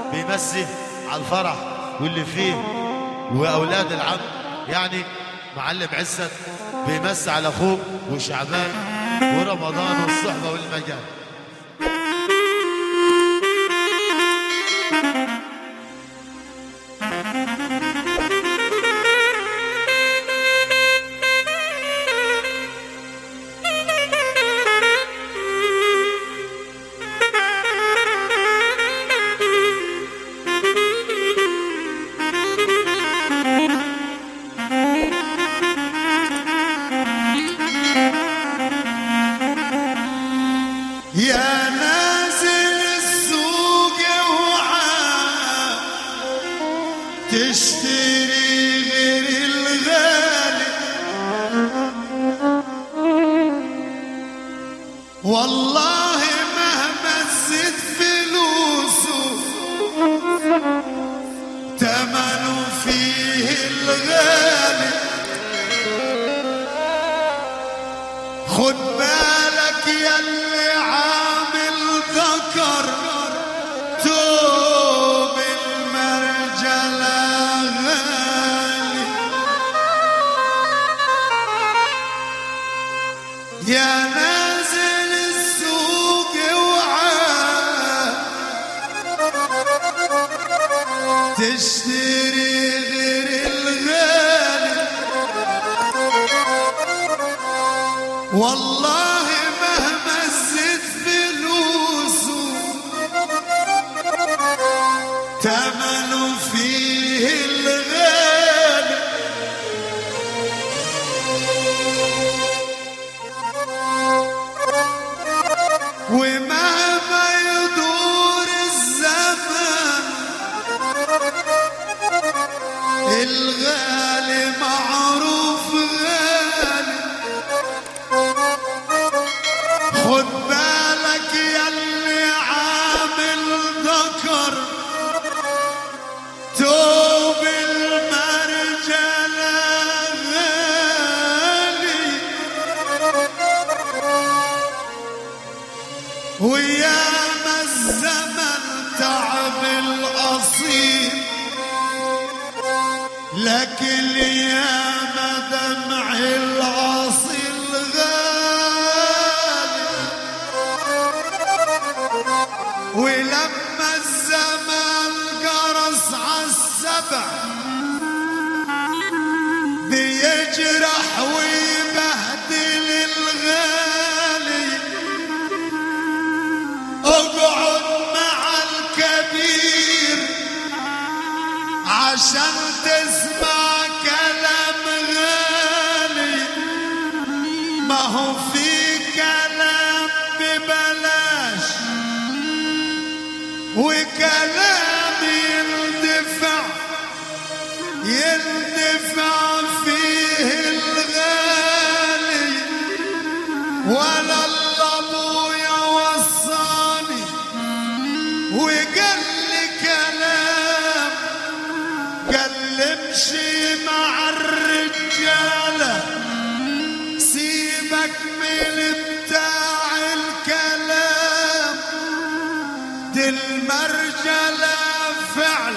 بيمسي على الفرح واللي فيه واولاد العم يعني معلم عزت بيمسي على اخوه وشعبان ورمضان والصحبه والمجال يا نازل السوق وعاء تشتري غير الغالي والله مهما تزيد فلوسه تمنه فيه الغالي خد بالك يا اللي عامل ذكر توب المرجلة غالي يا نازل السوق وعاء تشتري غير الغالي والله مهما زدت فلوسه تمنه فيه الغالي ومهما يدور الزمن الغالي معروف غالي خد بالك يا اللي عامل ذكر توب المرجلة غالي ويا ما الزمن تعب الأصيل لكن يا ما دمع الأصيل غالي ولما الزمان قرص عالسبع بيجرح ويبهدل الغالي اقعد مع الكبير عشان تسمع كلام غالي ما هو في كلام ببلاش وكلام يندفع يندفع فيه الغالي ولا ابويا وصاني وقال لي كلام قال لي امشي مع الرجاله سيبك من بتاع الكلام دي المرجله فعل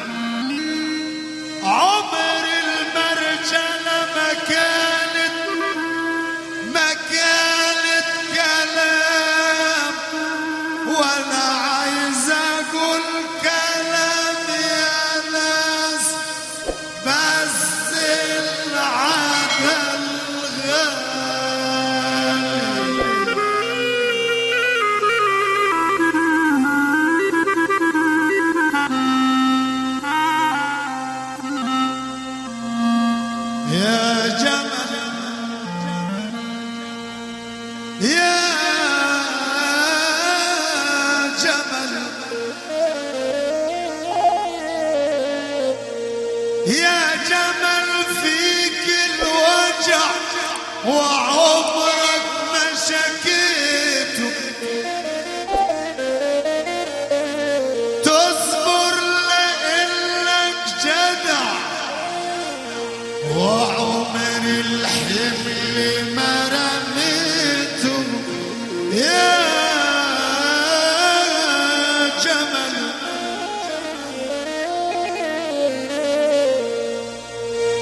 عمر المرجله ما كانت ما كانت كلام ولا عايز اقول كلام يا ناس بس العدل غالي يا جمل يا جمل يا جمل فيك الوجع وعمرك ما شكيته تصبر لإنك جدع وعمر الحمل ما رميته يا جمل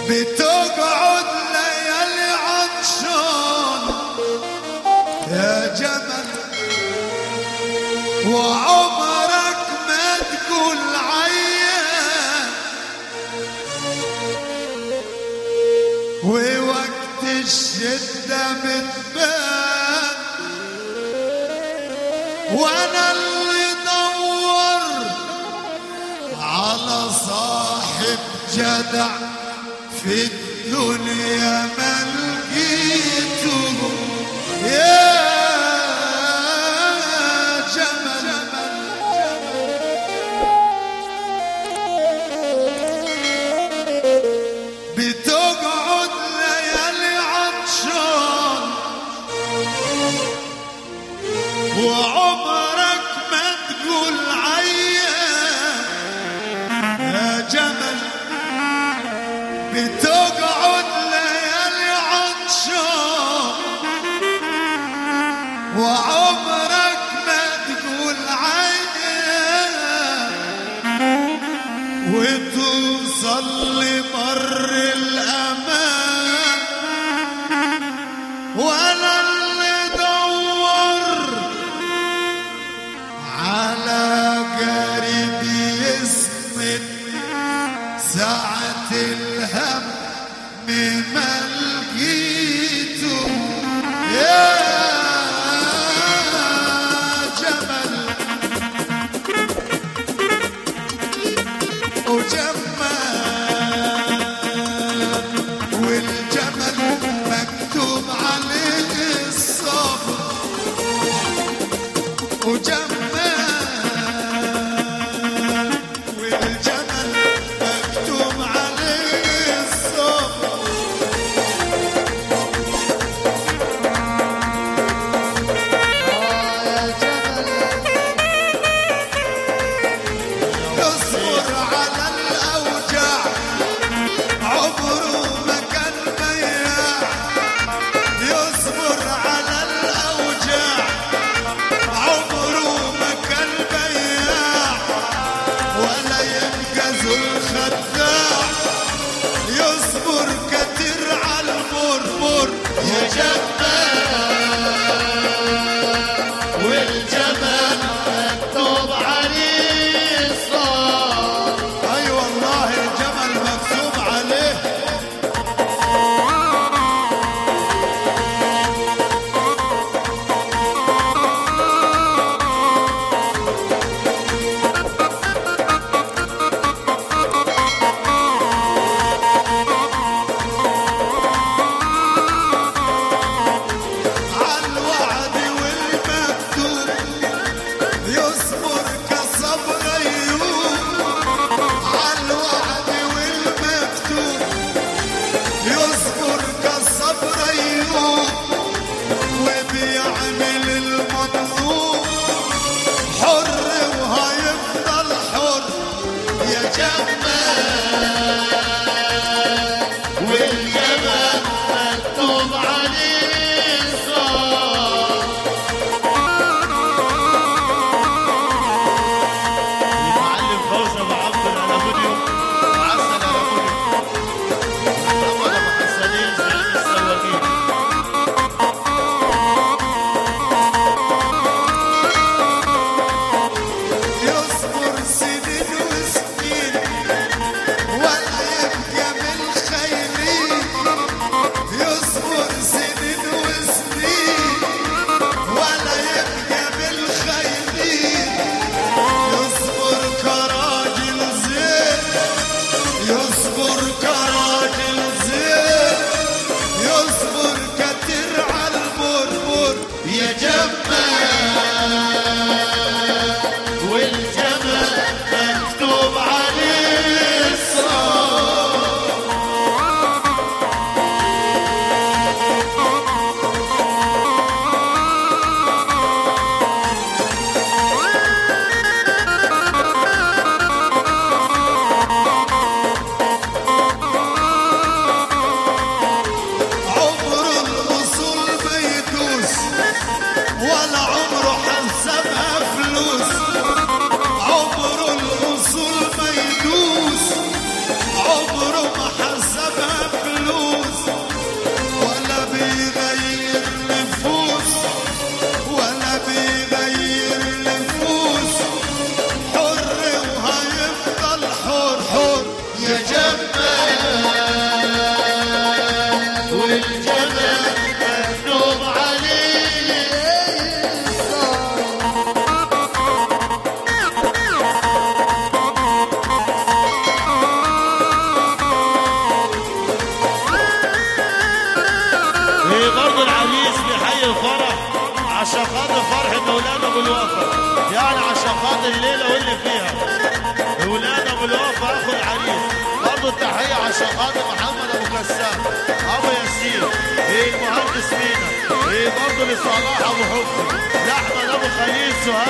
بتقعد ليالي عطشان يا جمل وعمرك ما تقول عيان ووقت الشدة بتبان وانا اللي دور على صاحب جدع في الدنيا ما لقيته يا جمل بتقعد ليالي عطشان وعمرك ما تقول عيان يا جمل بتقعد ليالي عطشان وعمرك ما تقول عيان وتوصل لبر الأمان وأنا اللي دور على قريب يسند ساعة الهم ما لقيته يا جمل وجمال والجمل مكتوب عليه الصبر وجمال والجمل مكتوب عليه الصبر يصبر على الأوجاع عمره ما كان بياع يصبر على الأوجاع عمره ما كان بياع ولا ينجز الخداع يصبر كتير على المرمر يا جمال والجمال مكتوب عليه الصار اي والله الجمل مكتوب عليه عالوعد والمكتوب يصبر كصبر ايوب عالوعد والمكتوب يصبر كصبر ايوب وبيعمل المطلوب حر وهيفضل حر يا جمال والجمال مكتوب عليه الصار المعلم فوزي ابو عبد الالمونيوم عسل الالمونيوم محمد ابو حسنين زعيم السواقين يصبر سنين وسنين ولا بعد الليله واللي فيها اولاد ابو الوفا اخو العريس برضه التحيه عشان خاطر محمد ابو كسام ابو ياسين ايه المهندس مينا ايه برضه لصلاح ابو حبي لاحمد ابو خليل سهاد